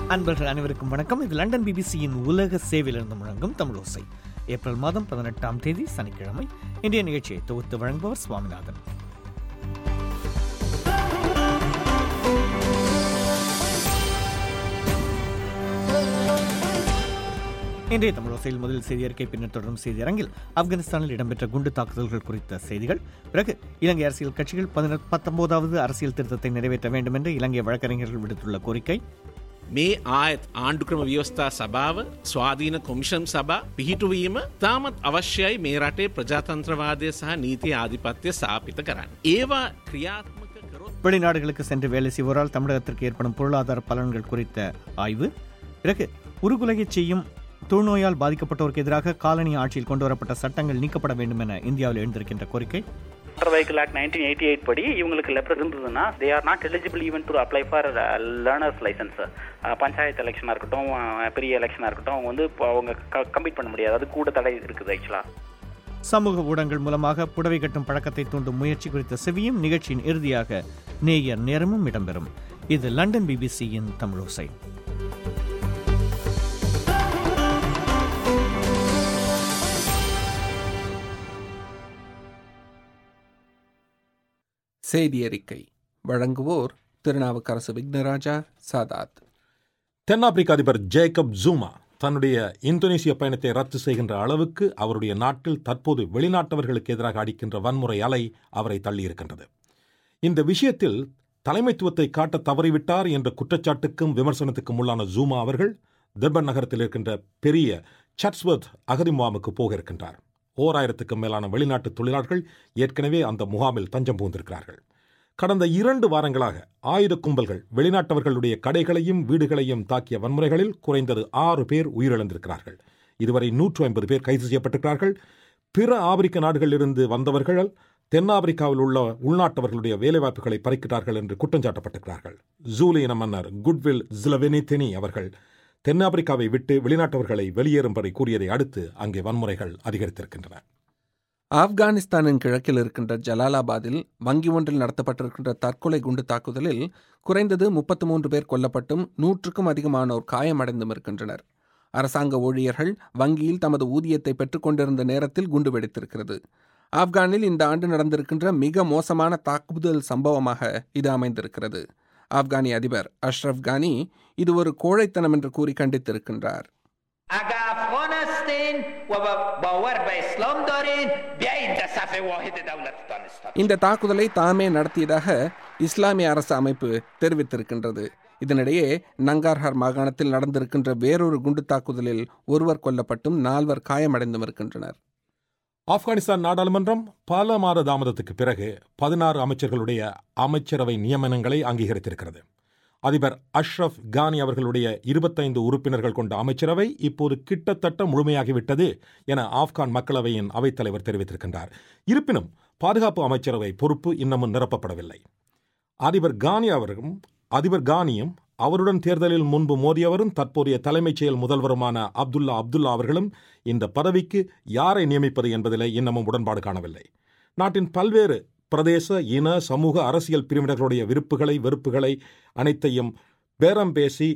அன்பர்கள் அனைவருக்கும் வணக்கம் இது லண்டன் பிபிசியின் உலக சேவையிலிருந்து முழங்கும் தமிழோசை ஏப்ரல் மாதம் பதினெட்டாம் தேதி சனிக்கிழமை இன்றைய நிகழ்ச்சியை தொகுத்து வழங்குபவர் சுவாமிநாதன் இன்றைய தமிழோசையில் முதல் செய்தி அறிக்கை பின்னர் தொடரும் செய்தி அரங்கில் ஆப்கானிஸ்தானில் இடம்பெற்ற குண்டு தாக்குதல்கள் குறித்த செய்திகள் பிறகு இலங்கை அரசியல் கட்சிகள் பதினெட்டு பத்தொன்பதாவது அரசியல் திருத்தத்தை நிறைவேற்ற வேண்டும் என்று இலங்கை வழக்கறிஞர்கள் விடுத்துள்ள கோரிக்கை මේ ආයත් ආණ්ඩුක්‍රම ව්‍යවස්ථා සභාව ස්වාධීන කොමිෂම් සභා පිහිටුවීම තාමත් අවශ්‍යයි මේ රටේ ප්‍රජාතන්ත්‍රවාදය සහ නීති ආධිපත්‍යය සාපිත කරන්න. ඒවා ක්‍රියාත්මක කරොත් வெளிநாடுகளுக்கு சென்று வேலை செய்வோரால் தமிழகத்திற்கு ஏற்படும் பொருளாதார பலன்கள் குறித்த ஆய்வு பிறகு உருகுலையச் செய்யும் தொழுநோயால் பாதிக்கப்பட்டோருக்கு எதிராக காலனி ஆட்சியில் கொண்டுவரப்பட்ட சட்டங்கள் நீக்கப்பட வேண்டும் என இந்தியாவில் எழுந்திருக்கின்ற கோரிக்கை motor vehicle act nineteen eighty eight படி இவங்களுக்கு லெப்ரஸ் இருந்ததுன்னா they are not eligible even to apply for learner's licence panchayat எலெக்ஷனாக இருக்கட்டும் அஹ், பெரிய எலெக்ஷனாக இருக்கட்டும் அவங்க வந்து இப்போ அவங்க கம்ப்ளீட் பண்ண முடியாது அது கூட தடை இருக்குது ஆக்சுவலாக சமூக ஊடகங்கள் மூலமாக புடவை கட்டும் பழக்கத்தை தூண்டும் முயற்சி குறித்த செவியும் நிகழ்ச்சியின் இறுதியாக நேயர் நேரமும் இடம்பெறும் இது லண்டன் பிபிசியின் தமிழோசை செய்தி அறிக்கை வழங்குவோர் திருநாவுக்கரசு விக்னராஜா சாதாத் தென்னாப்பிரிக்க அதிபர் ஜேக்கப் ஜூமா தன்னுடைய இந்தோனேசிய பயணத்தை ரத்து செய்கின்ற அளவுக்கு அவருடைய நாட்டில் தற்போது வெளிநாட்டவர்களுக்கு எதிராக அடிக்கின்ற வன்முறை அலை அவரை தள்ளியிருக்கின்றது இந்த விஷயத்தில் தலைமைத்துவத்தை காட்ட தவறிவிட்டார் என்ற குற்றச்சாட்டுக்கும் விமர்சனத்துக்கும் உள்ளான ஜூமா அவர்கள் தர்பன் நகரத்தில் இருக்கின்ற பெரிய சட்ஸ்வர்த் அகதி முகாமுக்கு போக இருக்கின்றார் ஓர் ஆயிரத்துக்கும் மேலான வெளிநாட்டு தொழிலாளர்கள் ஏற்கனவே அந்த முகாமில் தஞ்சம் புகுந்திருக்கிறார்கள் கடந்த இரண்டு வாரங்களாக ஆயுத கும்பல்கள் வெளிநாட்டவர்களுடைய கடைகளையும் வீடுகளையும் தாக்கிய வன்முறைகளில் குறைந்தது ஆறு பேர் உயிரிழந்திருக்கிறார்கள் இதுவரை நூற்று ஐம்பது பேர் கைது செய்யப்பட்டிருக்கிறார்கள் பிற ஆப்பிரிக்க நாடுகளிலிருந்து வந்தவர்கள் தென்னாப்பிரிக்காவில் உள்ள உள்நாட்டவர்களுடைய வேலைவாய்ப்புகளை பறிக்கிறார்கள் என்று குற்றஞ்சாட்டப்பட்டிருக்கிறார்கள் ஜூலி இன மன்னர் குட்வில் ஜிலவெனிதெனி அவர்கள் தென்னாப்பிரிக்காவை விட்டு வெளிநாட்டவர்களை வெளியேறும்படி கூறியதை அடுத்து அங்கே வன்முறைகள் அதிகரித்திருக்கின்றன ஆப்கானிஸ்தானின் கிழக்கில் இருக்கின்ற ஜலாலாபாத்தில் வங்கி ஒன்றில் நடத்தப்பட்டிருக்கின்ற தற்கொலை குண்டு தாக்குதலில் குறைந்தது முப்பத்து மூன்று பேர் கொல்லப்பட்டும் நூற்றுக்கும் அதிகமானோர் காயமடைந்தும் இருக்கின்றனர் அரசாங்க ஊழியர்கள் வங்கியில் தமது ஊதியத்தை பெற்றுக்கொண்டிருந்த நேரத்தில் குண்டு வெடித்திருக்கிறது ஆப்கானில் இந்த ஆண்டு நடந்திருக்கின்ற மிக மோசமான தாக்குதல் சம்பவமாக இது அமைந்திருக்கிறது ஆப்கானி அதிபர் அஷ்ரப் கானி இது ஒரு கோழைத்தனம் என்று கூறி கண்டித்திருக்கின்றார் اگر افغانستین و با باور به اسلام دارین بیایید در صف واحد دولتتان استاد இந்த தாக்குதலை தாமே நடத்தியதாக இஸ்லாமிய அரசு அமைப்பு தெரிவித்திருக்கின்றது இதனிடையே நங்கார்ஹர் மாகாணத்தில் நடந்திருக்கின்ற வேறொரு குண்டு தாக்குதலில் ஒருவர் கொல்லப்பட்டும் நால்வர் காயமடைந்தும் இருக்கின்றனர் ஆப்கானிஸ்தான் நாடாளுமன்றம் பல மாத தாமதத்துக்கு பிறகு பதினாறு அமைச்சர்களுடைய அமைச்சரவை நியமனங்களை அங்கீகரித்திருக்கிறது அதிபர் அஷ்ரஃப் கானி அவர்களுடைய இருபத்தைந்து உறுப்பினர்கள் கொண்ட அமைச்சரவை இப்போது கிட்டத்தட்ட முழுமையாகிவிட்டது என ஆப்கான் மக்களவையின் அவைத்தலைவர் தெரிவித்திருக்கின்றார் இருப்பினும் பாதுகாப்பு அமைச்சரவை பொறுப்பு இன்னமும் நிரப்பப்படவில்லை அதிபர் கானி அவரும் அதிபர் கானியும் அவருடன் தேர்தலில் முன்பு மோதியவரும் தற்போதைய தலைமைச் செயல் முதல்வருமான அப்துல்லா அப்துல்லா அவர்களும் இந்த பதவிக்கு யாரை நியமிப்பது என்பதிலே இன்னமும் உடன்பாடு காணவில்லை நாட்டின் பல்வேறு பிரதேச இன சமூக அரசியல் பிரிவினர்களுடைய விருப்புகளை வெறுப்புகளை அனைத்தையும் பேரம் பேசி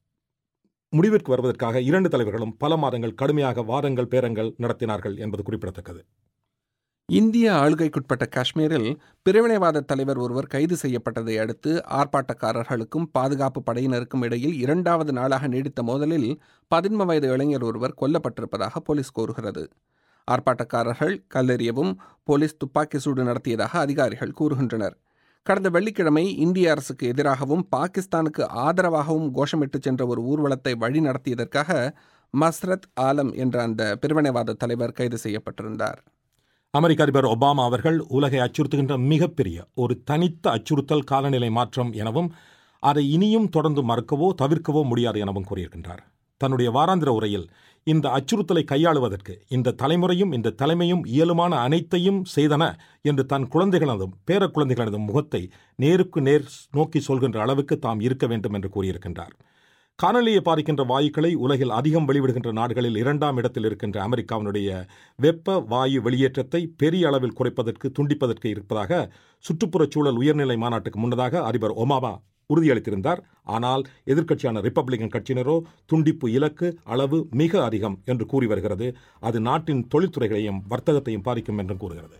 முடிவிற்கு வருவதற்காக இரண்டு தலைவர்களும் பல மாதங்கள் கடுமையாக வாதங்கள் பேரங்கள் நடத்தினார்கள் என்பது குறிப்பிடத்தக்கது இந்திய ஆளுகைக்குட்பட்ட காஷ்மீரில் பிரிவினைவாத தலைவர் ஒருவர் கைது செய்யப்பட்டதை அடுத்து ஆர்ப்பாட்டக்காரர்களுக்கும் பாதுகாப்பு படையினருக்கும் இடையில் இரண்டாவது நாளாக நீடித்த மோதலில் பதின்ம வயது இளைஞர் ஒருவர் கொல்லப்பட்டிருப்பதாக போலீஸ் கூறுகிறது ஆர்ப்பாட்டக்காரர்கள் கல்லெறியவும் போலீஸ் துப்பாக்கி சூடு நடத்தியதாக அதிகாரிகள் கூறுகின்றனர் கடந்த வெள்ளிக்கிழமை இந்திய அரசுக்கு எதிராகவும் பாகிஸ்தானுக்கு ஆதரவாகவும் கோஷமிட்டு சென்ற ஒரு ஊர்வலத்தை வழி நடத்தியதற்காக மஸ்ரத் ஆலம் என்ற அந்த பிரிவினைவாத தலைவர் கைது செய்யப்பட்டிருந்தார் அமெரிக்க அதிபர் ஒபாமா அவர்கள் உலகை அச்சுறுத்துகின்ற மிகப்பெரிய ஒரு தனித்த அச்சுறுத்தல் காலநிலை மாற்றம் எனவும் அதை இனியும் தொடர்ந்து மறுக்கவோ தவிர்க்கவோ முடியாது எனவும் கூறியிருக்கின்றார் தன்னுடைய வாராந்திர உரையில் இந்த அச்சுறுத்தலை கையாளுவதற்கு இந்த தலைமுறையும் இந்த தலைமையும் இயலுமான அனைத்தையும் செய்தன என்று தன் குழந்தைகளதும் பேர குழந்தைகளதும் முகத்தை நேருக்கு நேர் நோக்கி சொல்கின்ற அளவுக்கு தாம் இருக்க வேண்டும் என்று கூறியிருக்கின்றார் காணொலியை பாதிக்கின்ற வாயுக்களை உலகில் அதிகம் வெளிவிடுகின்ற நாடுகளில் இரண்டாம் இடத்தில் இருக்கின்ற அமெரிக்காவினுடைய வெப்ப வாயு வெளியேற்றத்தை பெரிய அளவில் குறைப்பதற்கு துண்டிப்பதற்கு இருப்பதாக சுற்றுப்புறச் சூழல் உயர்நிலை மாநாட்டுக்கு முன்னதாக அதிபர் ஒபாமா உறுதியளித்திருந்தார் ஆனால் எதிர்க்கட்சியான ரிப்பப்ளிகன் கட்சியினரோ துண்டிப்பு இலக்கு அளவு மிக அதிகம் என்று கூறி வருகிறது அது நாட்டின் தொழில்துறைகளையும் வர்த்தகத்தையும் பாதிக்கும் என்றும் கூறுகிறது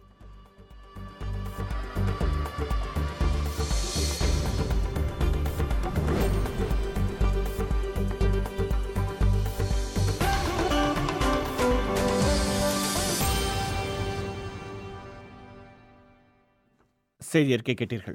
செய்தி அறிக்கை கேட்டீர்கள்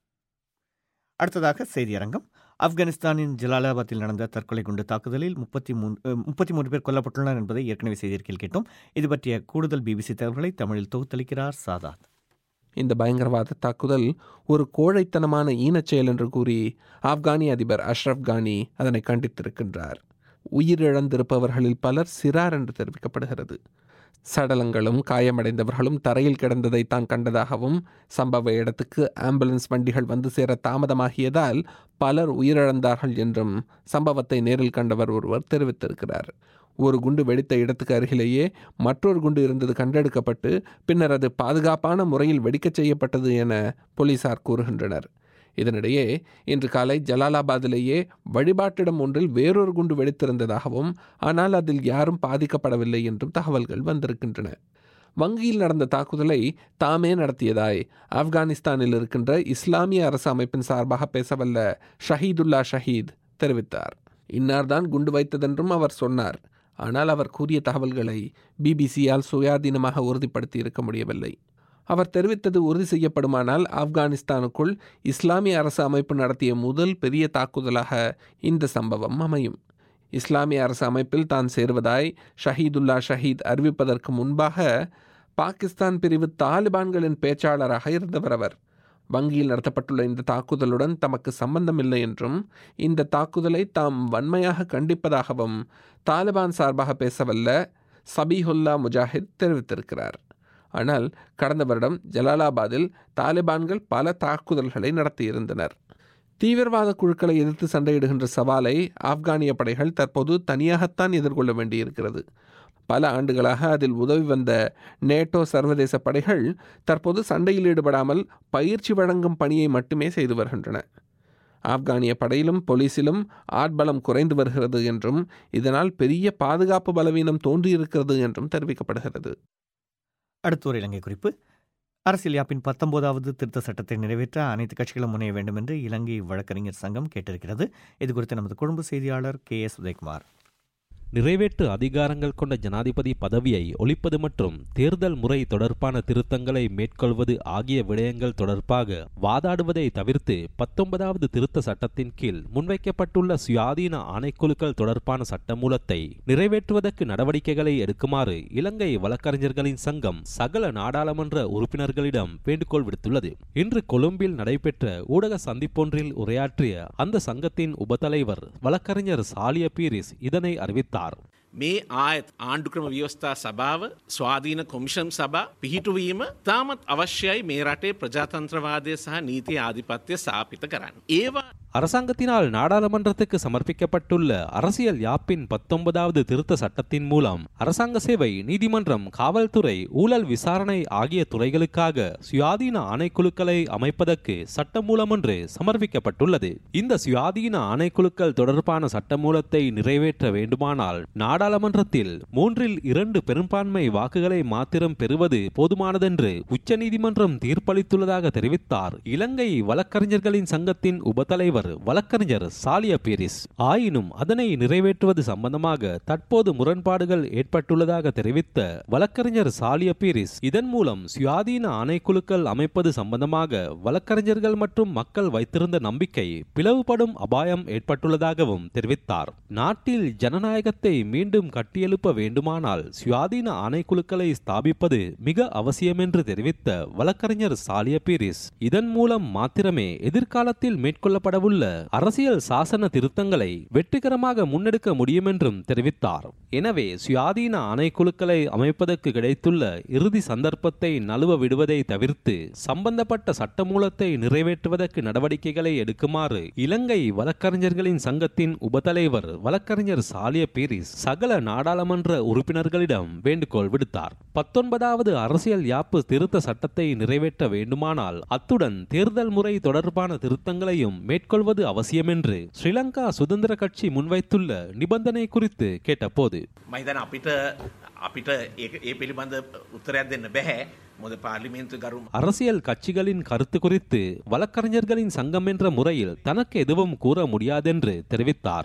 அடுத்ததாக செய்தியரங்கம் ஆப்கானிஸ்தானின் ஜலாலாபாத்தில் நடந்த தற்கொலை குண்டு தாக்குதலில் முப்பத்தி மூன்று முப்பத்தி மூன்று பேர் கொல்லப்பட்டுள்ளனர் என்பதை ஏற்கனவே செய்தியறிக்கையில் கேட்டோம் இது பற்றிய கூடுதல் பிபிசி தகவல்களை தமிழில் தொகுத்தளிக்கிறார் சாதாத் இந்த பயங்கரவாத தாக்குதல் ஒரு கோழைத்தனமான ஈனச் செயல் என்று கூறி ஆப்கானிய அதிபர் அஷ்ரப் கானி அதனை கண்டித்திருக்கின்றார் உயிரிழந்திருப்பவர்களில் பலர் சிறார் என்று தெரிவிக்கப்படுகிறது சடலங்களும் காயமடைந்தவர்களும் தரையில் கிடந்ததை தான் கண்டதாகவும் சம்பவ இடத்துக்கு ஆம்புலன்ஸ் வண்டிகள் வந்து சேர தாமதமாகியதால் பலர் உயிரிழந்தார்கள் என்றும் சம்பவத்தை நேரில் கண்டவர் ஒருவர் தெரிவித்திருக்கிறார் ஒரு குண்டு வெடித்த இடத்துக்கு அருகிலேயே மற்றொரு குண்டு இருந்தது கண்டெடுக்கப்பட்டு பின்னர் அது பாதுகாப்பான முறையில் வெடிக்கச் செய்யப்பட்டது என போலீசார் கூறுகின்றனர் இதனிடையே இன்று காலை ஜலாலாபாத்திலேயே வழிபாட்டிடம் ஒன்றில் வேறொரு குண்டு வெடித்திருந்ததாகவும் ஆனால் அதில் யாரும் பாதிக்கப்படவில்லை என்றும் தகவல்கள் வந்திருக்கின்றன வங்கியில் நடந்த தாக்குதலை தாமே நடத்தியதாய் ஆப்கானிஸ்தானில் இருக்கின்ற இஸ்லாமிய அரசு அமைப்பின் சார்பாக பேசவல்ல ஷஹீதுல்லா ஷஹீத் தெரிவித்தார் இன்னார்தான் குண்டு வைத்ததென்றும் அவர் சொன்னார் ஆனால் அவர் கூறிய தகவல்களை பிபிசியால் சுயாதீனமாக உறுதிப்படுத்தி இருக்க முடியவில்லை அவர் தெரிவித்தது உறுதி செய்யப்படுமானால் ஆப்கானிஸ்தானுக்குள் இஸ்லாமிய அரசு அமைப்பு நடத்திய முதல் பெரிய தாக்குதலாக இந்த சம்பவம் அமையும் இஸ்லாமிய அரசு அமைப்பில் தான் சேருவதாய் ஷஹீதுல்லா ஷஹீத் அறிவிப்பதற்கு முன்பாக பாகிஸ்தான் பிரிவு தாலிபான்களின் பேச்சாளராக இருந்தவர் அவர் வங்கியில் நடத்தப்பட்டுள்ள இந்த தாக்குதலுடன் தமக்கு சம்பந்தமில்லை என்றும் இந்த தாக்குதலை தாம் வன்மையாக கண்டிப்பதாகவும் தாலிபான் சார்பாக பேசவல்ல சபீஹுல்லா முஜாஹித் தெரிவித்திருக்கிறார் ஆனால் கடந்த வருடம் ஜலாலாபாத்தில் தாலிபான்கள் பல தாக்குதல்களை நடத்தியிருந்தனர் தீவிரவாத குழுக்களை எதிர்த்து சண்டையிடுகின்ற சவாலை ஆப்கானிய படைகள் தற்போது தனியாகத்தான் எதிர்கொள்ள வேண்டியிருக்கிறது பல ஆண்டுகளாக அதில் உதவி வந்த நேட்டோ சர்வதேச படைகள் தற்போது சண்டையில் ஈடுபடாமல் பயிற்சி வழங்கும் பணியை மட்டுமே செய்து வருகின்றன ஆப்கானிய படையிலும் போலீசிலும் ஆட்பலம் குறைந்து வருகிறது என்றும் இதனால் பெரிய பாதுகாப்பு பலவீனம் தோன்றியிருக்கிறது என்றும் தெரிவிக்கப்படுகிறது அடுத்த ஒரு இலங்கை குறிப்பு அரசியல் யாப்பின் பத்தொன்பதாவது திருத்த சட்டத்தை நிறைவேற்ற அனைத்து கட்சிகளும் முனைய வேண்டும் என்று இலங்கை வழக்கறிஞர் சங்கம் கேட்டிருக்கிறது இது குறித்து நமது கொழும்பு செய்தியாளர் கே எஸ் உதயகுமார் நிறைவேற்று அதிகாரங்கள் கொண்ட ஜனாதிபதி பதவியை ஒழிப்பது மற்றும் தேர்தல் முறை தொடர்பான திருத்தங்களை மேற்கொள்வது ஆகிய விடயங்கள் தொடர்பாக வாதாடுவதை தவிர்த்து பத்தொன்பதாவது திருத்த சட்டத்தின் கீழ் முன்வைக்கப்பட்டுள்ள சுயாதீன ஆணைக்குழுக்கள் தொடர்பான சட்டமூலத்தை நிறைவேற்றுவதற்கு நடவடிக்கைகளை எடுக்குமாறு இலங்கை வழக்கறிஞர்களின் சங்கம் சகல நாடாளுமன்ற உறுப்பினர்களிடம் வேண்டுகோள் விடுத்துள்ளது இன்று கொழும்பில் நடைபெற்ற ஊடக சந்திப்பொன்றில் உரையாற்றிய அந்த சங்கத்தின் உபதலைவர் வழக்கறிஞர் சாலிய பீரிஸ் இதனை அறிவித்தார் මේ ආයත් ආණ්ඩුක්‍රම ව්‍යවස්ථා සභාව ස්වාධීන කොමිෂම් සභා පිහිටුවීම තාමත් අවශ්‍යයි මේ රටේ ප්‍රජාතන්ත්‍රවාදය සහ නීති ආධිපත්‍යය සාපිත කරන්න. ඒවා அரசாங்கத்தினால் நாடாளுமன்றத்துக்கு சமர்ப்பிக்கப்பட்டுள்ள அரசியல் யாப்பின் பத்தொன்பதாவது திருத்த சட்டத்தின் மூலம் அரசாங்க சேவை நீதிமன்றம் காவல்துறை ஊழல் விசாரணை ஆகிய துறைகளுக்காக சுயாதீன ஆணைக்குழுக்களை அமைப்பதற்கு சட்டமூலம் ஒன்று சமர்ப்பிக்கப்பட்டுள்ளது இந்த சுயாதீன ஆணைக்குழுக்கள் தொடர்பான சட்டமூலத்தை நிறைவேற்ற வேண்டுமானால் நாடாளுமன்றத்தில் மூன்றில் இரண்டு பெரும்பான்மை வாக்குகளை மாத்திரம் பெறுவது போதுமானதென்று உச்சநீதிமன்றம் தீர்ப்பளித்துள்ளதாக தெரிவித்தார் இலங்கை வழக்கறிஞர்களின் சங்கத்தின் உபதலைவர் வழக்கறிஞர் சாலிய பீரிஸ் ஆயினும் அதனை நிறைவேற்றுவது சம்பந்தமாக தற்போது முரண்பாடுகள் ஏற்பட்டுள்ளதாக தெரிவித்த வழக்கறிஞர் சாலிய பீரிஸ் இதன் மூலம் சுயாதீன ஆணைக்குழுக்கள் அமைப்பது சம்பந்தமாக வழக்கறிஞர்கள் மற்றும் மக்கள் வைத்திருந்த நம்பிக்கை பிளவுபடும் அபாயம் ஏற்பட்டுள்ளதாகவும் தெரிவித்தார் நாட்டில் ஜனநாயகத்தை மீண்டும் கட்டியெழுப்ப வேண்டுமானால் சுயாதீன ஆணைக்குழுக்களை ஸ்தாபிப்பது மிக அவசியம் என்று தெரிவித்த வழக்கறிஞர் சாலிய பீரிஸ் இதன் மூலம் மாத்திரமே எதிர்காலத்தில் மேற்கொள்ளப்படவுள்ள அரசியல் சாசன திருத்தங்களை வெற்றிகரமாக முன்னெடுக்க முடியும் என்றும் தெரிவித்தார் எனவே சுயாதீன ஆணைக்குழுக்களை அமைப்பதற்கு கிடைத்துள்ள இறுதி சந்தர்ப்பத்தை நழுவ விடுவதை தவிர்த்து சம்பந்தப்பட்ட சட்டமூலத்தை நிறைவேற்றுவதற்கு நடவடிக்கைகளை எடுக்குமாறு இலங்கை வழக்கறிஞர்களின் சங்கத்தின் உபதலைவர் வழக்கறிஞர் சாலிய பீரிஸ் சகல நாடாளுமன்ற உறுப்பினர்களிடம் வேண்டுகோள் விடுத்தார் பத்தொன்பதாவது அரசியல் யாப்பு திருத்த சட்டத்தை நிறைவேற்ற வேண்டுமானால் அத்துடன் தேர்தல் முறை தொடர்பான திருத்தங்களையும் மேற்கொள்ள மேற்கொள்வது அவசியம் என்று ஸ்ரீலங்கா சுதந்திர கட்சி முன்வைத்துள்ள நிபந்தனை குறித்து கேட்டபோது මහිතන අපිට අපිට ඒ- ඒ පිළිබඳ උත්තරයක් දෙන්න බැහැ මොද පාර්ලිමේන්තු ගරුම් அரசியல் கட்சிகளின் கருத்து குறித்து வழக்கறிஞர்களின் சங்கம் என்ற முறையில் தனக்கு எதுவும் கூற முடியாதென்று தெரிவித்தார்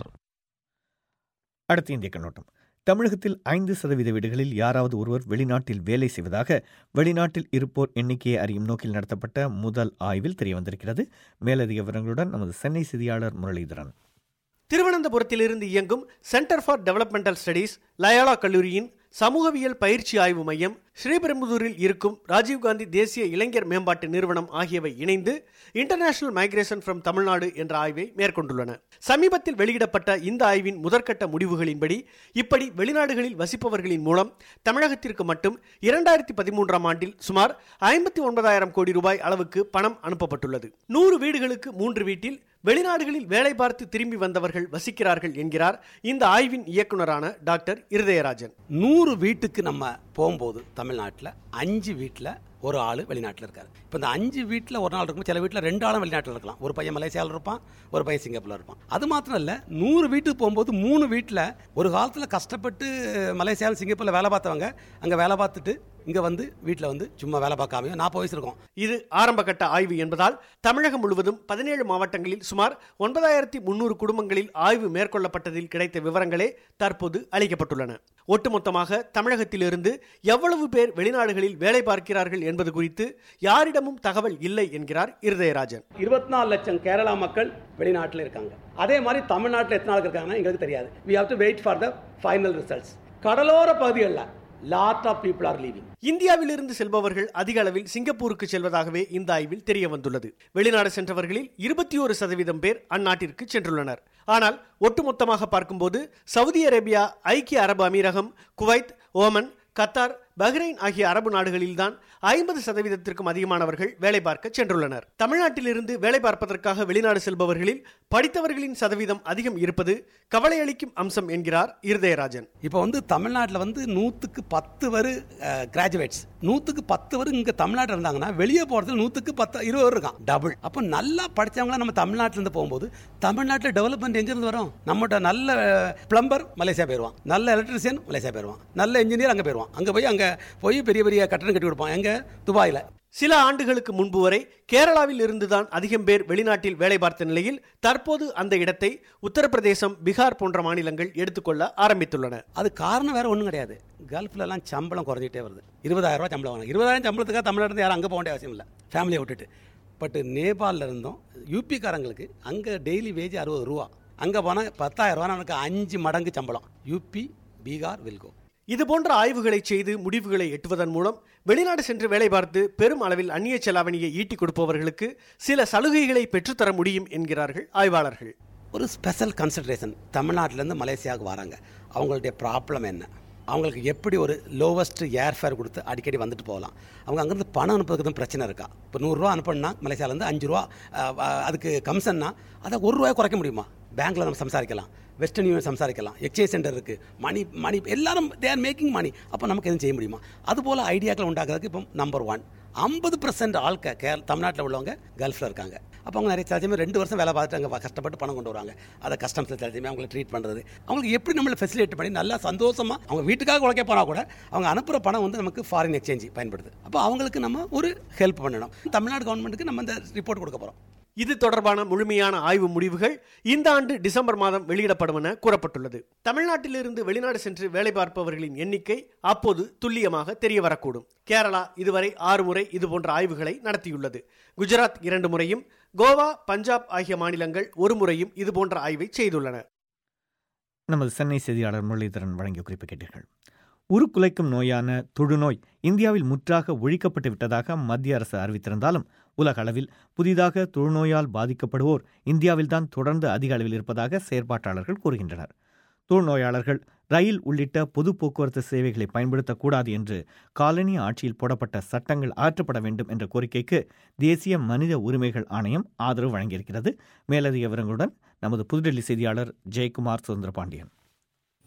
அடுத்த இந்திய கண்ணோட்டம் தமிழகத்தில் ஐந்து சதவீத வீடுகளில் யாராவது ஒருவர் வெளிநாட்டில் வேலை செய்வதாக வெளிநாட்டில் இருப்போர் எண்ணிக்கையை அறியும் நோக்கில் நடத்தப்பட்ட முதல் ஆய்வில் தெரியவந்திருக்கிறது மேலதிக விவரங்களுடன் நமது சென்னை செய்தியாளர் முரளிதரன் திருவனந்தபுரத்திலிருந்து இயங்கும் centre for developmental studies Loyola கல்லூரியின் சமூகவியல் பயிற்சி ஆய்வு மையம் ஸ்ரீபெரும்புதூரில் இருக்கும் ராஜீவ்காந்தி தேசிய இளைஞர் மேம்பாட்டு நிறுவனம் ஆகியவை இணைந்து இன்டர்நேஷனல் மைக்ரேஷன் ஃப்ரம் தமிழ்நாடு என்ற ஆய்வை மேற்கொண்டுள்ளன சமீபத்தில் வெளியிடப்பட்ட இந்த ஆய்வின் முதற்கட்ட முடிவுகளின்படி இப்படி வெளிநாடுகளில் வசிப்பவர்களின் மூலம் தமிழகத்திற்கு மட்டும் இரண்டாயிரத்தி பதிமூன்றாம் ஆண்டில் சுமார் ஐம்பத்தி ஒன்பதாயிரம் கோடி ரூபாய் அளவுக்கு பணம் அனுப்பப்பட்டுள்ளது நூறு வீடுகளுக்கு மூன்று வீட்டில் வெளிநாடுகளில் வேலை பார்த்து திரும்பி வந்தவர்கள் வசிக்கிறார்கள் என்கிறார் இந்த ஆய்வின் இயக்குனரான டாக்டர் இருதயராஜன் நூறு வீட்டுக்கு நம்ம போகும்போது தமிழ்நாட்டில் அஞ்சு வீட்டில் ஒரு ஆள் வெளிநாட்டில் இருக்காரு இப்போ இந்த அஞ்சு வீட்டில் ஒரு நாள் இருக்கும் சில வீட்டில் ரெண்டு ஆளும் வெளிநாட்டில் இருக்கலாம் ஒரு பையன் மலேசியாவில் இருப்பான் ஒரு பையன் சிங்கப்பூரில் இருப்பான் அது மாத்திரம் இல்லை நூறு வீட்டுக்கு போகும்போது மூணு வீட்டில் ஒரு காலத்தில் கஷ்டப்பட்டு மலேசியாவில் சிங்கப்பூரில் வேலை பார்த்தவங்க அங்கே வேலை பார்த்துட்டு இங்கே வந்து வீட்டில் வந்து சும்மா வேலை பார்க்காம நாற்பது வயசு இருக்கும் இது ஆரம்ப கட்ட ஆய்வு என்பதால் தமிழகம் முழுவதும் பதினேழு மாவட்டங்களில் சுமார் ஒன்பதாயிரத்தி முன்னூறு குடும்பங்களில் ஆய்வு மேற்கொள்ளப்பட்டதில் கிடைத்த விவரங்களே தற்போது அளிக்கப்பட்டுள்ளன ஒட்டுமொத்தமாக தமிழகத்திலிருந்து எவ்வளவு பேர் வெளிநாடுகளில் வேலை பார்க்கிறார்கள் என்பது குறித்து யாரிடமும் தகவல் இல்லை என்கிறார் இருதயராஜன் இருபத்தி நாலு லட்சம் கேரளா மக்கள் வெளிநாட்டில் இருக்காங்க அதே மாதிரி தமிழ்நாட்டில் எத்தனை நாளுக்கு இருக்காங்கன்னா எங்களுக்கு தெரியாது we have to wait for the final results கடலோர பகுதிகளில் lot of people are leaving இந்தியாவிலிருந்து செல்பவர்கள் அதிக அளவில் சிங்கப்பூருக்கு செல்வதாகவே இந்த ஆய்வில் தெரிய வந்துள்ளது வெளிநாடு சென்றவர்களில் இருபத்தி ஒரு சதவீதம் பேர் அந்நாட்டிற்கு சென்றுள்ளனர் ஆனால் ஒட்டுமொத்தமாக பார்க்கும்போது சவுதி அரேபியா ஐக்கிய அரபு அமீரகம் குவைத் ஓமன் கத்தார் பஹ்ரைன் ஆகிய அரபு நாடுகளில்தான் ஐம்பது சதவீதத்திற்கும் அதிகமானவர்கள் வேலை பார்க்க சென்றுள்ளனர் தமிழ்நாட்டிலிருந்து வேலை பார்ப்பதற்காக வெளிநாடு செல்பவர்களில் படித்தவர்களின் சதவீதம் அதிகம் இருப்பது கவலையளிக்கும் அம்சம் என்கிறார் இருதயராஜன் இப்போ வந்து தமிழ்நாட்டில் வந்து நூற்றுக்கு பத்து வரு கிராஜுவேட்ஸ் நூற்றுக்கு பத்து வரு இங்கே தமிழ்நாட்டில் இருந்தாங்கன்னா வெளியே போகிறதுல நூற்றுக்கு பத்து இருபது இருக்கான் டபுள் அப்போ நல்லா படித்தவங்களாம் நம்ம தமிழ்நாட்டிலேருந்து போகும்போது தமிழ்நாட்டில் டெவலப்மெண்ட் எங்கேருந்து வரும் நம்மகிட்ட நல்ல பிளம்பர் மலேசியா போயிடுவான் நல்ல எலக்ட்ரிஷியன் மலேசியா போயிடுவான் நல்ல இன்ஜினியர் அங்கே போயிடுவான் அங்கே போய் அங்கே போய் பெரிய பெரிய கட்டணம் கட்டி கொடுப்பான் எங்கே துபாயில் சில ஆண்டுகளுக்கு முன்பு வரை கேரளாவில் இருந்துதான் அதிகம் பேர் வெளிநாட்டில் வேலை பார்த்த நிலையில் தற்போது அந்த இடத்தை உத்தரப்பிரதேசம் பீகார் போன்ற மாநிலங்கள் எடுத்துக்கொள்ள ஆரம்பித்துள்ளன அது காரணம் வேற ஒன்றும் கிடையாது கல்ஃப்லலாம் சம்பளம் குறைஞ்சிட்டே வருது இருபதாயிரம் ரூபாய் சம்பளம் வாங்க இருபதாயிரம் சம்பளத்துக்காக தமிழ்நாட்டில் யாரும் அங்கே போக வேண்டிய அவசியம் இல்லை ஃபேமிலியை விட்டுட்டு பட் நேபாளில் இருந்தோம் யூபிக்காரங்களுக்கு அங்கே டெய்லி வேஜ் அறுபது ரூபா அங்கே போனால் பத்தாயிரம் ரூபா நமக்கு அஞ்சு மடங்கு சம்பளம் யூபி பீகார் வில்கோ இது போன்ற ஆய்வுகளை செய்து முடிவுகளை எட்டுவதன் மூலம் வெளிநாடு சென்று வேலை பார்த்து பெரும் அளவில் அந்நிய செலாவணியை ஈட்டிக் கொடுப்பவர்களுக்கு சில சலுகைகளை பெற்றுத்தர முடியும் என்கிறார்கள் ஆய்வாளர்கள் ஒரு ஸ்பெஷல் கன்சிடரேஷன் தமிழ்நாட்டிலேருந்து மலேசியாவுக்கு வராங்க அவங்களுடைய ப்ராப்ளம் என்ன அவங்களுக்கு எப்படி ஒரு லோவஸ்ட் ஏர்ஃபேர் கொடுத்து அடிக்கடி வந்துட்டு போகலாம் அவங்க அங்கேருந்து பணம் அனுப்புறதுக்கு பிரச்சனை இருக்கா இப்போ நூறுரூவா அனுப்பணும்னா மலேசியாவிலேருந்து அஞ்சு ரூபா அஹ், அஹ், அதுக்கு கமிஷன்னா அதை ஒரு ரூபாய் குறைக்க முடியுமா பேங்க்கில் நம்ம சம்சாரிக்கலாம் வெஸ்டர்ன் யூனியன் சம்சாரிக்கலாம் எக்ஸ்சேஞ்ச் சென்டர் இருக்குது மணி மணி எல்லாரும் தே ஆர் மேக்கிங் மணி அப்போ நமக்கு எதுவும் செய்ய முடியுமா அதுபோல் ஐடியாக்கள் உண்டாக்குறதுக்கு இப்போ நம்பர் ஒன் ஐம்பது பர்சன்ட் ஆட்க கேர் தமிழ்நாட்டில் உள்ளவங்க கல்ஃபில் இருக்காங்க அப்போ அவங்க நிறைய சில ரெண்டு வருஷம் வேலை பார்த்துட்டு அங்கே கஷ்டப்பட்டு பணம் கொண்டு வராங்க அதை கஸ்டம்ஸில் சில சமயம் அவங்களை ட்ரீட் பண்ணுறது அவங்களுக்கு எப்படி நம்மளை ஃபெசிலிட்டேட் பண்ணி நல்லா சந்தோஷமாக அவங்க வீட்டுக்காக உழைக்க போனால் கூட அவங்க அனுப்புகிற பணம் வந்து நமக்கு ஃபாரின் எக்ஸ்சேஞ்ச் பயன்படுது அப்போ அவங்களுக்கு நம்ம ஒரு ஹெல்ப் பண்ணணும் தமிழ்நாடு கவர்மெண்ட்டுக்கு நம்ம இந்த ரிப்போர்ட் கொடுக்க போகிறோம் இது தொடர்பான முழுமையான ஆய்வு முடிவுகள் இந்த ஆண்டு டிசம்பர் மாதம் வெளியிடப்படும் என கூறப்பட்டுள்ளது தமிழ்நாட்டிலிருந்து வெளிநாடு சென்று வேலை பார்ப்பவர்களின் எண்ணிக்கை அப்போது துல்லியமாக தெரிய வரக்கூடும் கேரளா இதுவரை ஆறு முறை இதுபோன்ற ஆய்வுகளை நடத்தியுள்ளது குஜராத் இரண்டு முறையும் கோவா பஞ்சாப் ஆகிய மாநிலங்கள் ஒரு முறையும் இதுபோன்ற ஆய்வை செய்துள்ளன நமது சென்னை செய்தியாளர் முரளிதரன் வழங்கிய குறிப்பு கேட்டீர்கள் உருக்குலைக்கும் நோயான தொழுநோய் இந்தியாவில் முற்றாக ஒழிக்கப்பட்டு விட்டதாக மத்திய அரசு அறிவித்திருந்தாலும் உலக அளவில் புதிதாக தொழுநோயால் பாதிக்கப்படுவோர் இந்தியாவில்தான் தொடர்ந்து அதிக அளவில் இருப்பதாக செயற்பாட்டாளர்கள் கூறுகின்றனர் தொழுநோயாளர்கள் ரயில் உள்ளிட்ட பொது போக்குவரத்து சேவைகளை பயன்படுத்தக்கூடாது என்று காலனி ஆட்சியில் போடப்பட்ட சட்டங்கள் ஆற்றப்பட வேண்டும் என்ற கோரிக்கைக்கு தேசிய மனித உரிமைகள் ஆணையம் ஆதரவு வழங்கியிருக்கிறது மேலதிக விவரங்களுடன் நமது புதுடெல்லி செய்தியாளர் ஜெயக்குமார் சுதந்திர பாண்டியன்